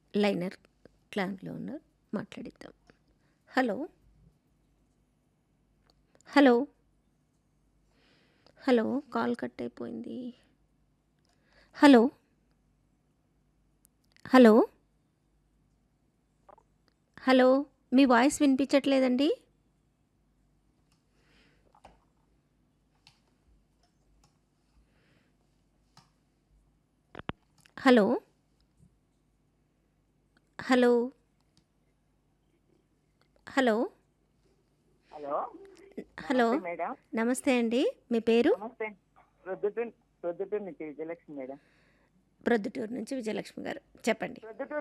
liner క్లాన్లో ఉన్నారు మాట్లాడిద్దాం hello hello hello call cut అయిపోయింది హలో హలో హలో మీ వాయిస్ వినిపించట్లేదండి hello hello hello hello hello నమస్తే మేడం నమస్తే అండి మీ పేరు నమస్తే ప్రొద్దుటూరు ప్రొద్దుటూరు నుంచి విజయలక్ష్మి మేడం ప్రొద్దుటూరు నుంచి విజయలక్ష్మి గారు చెప్పండి ప్రొద్దుటూరు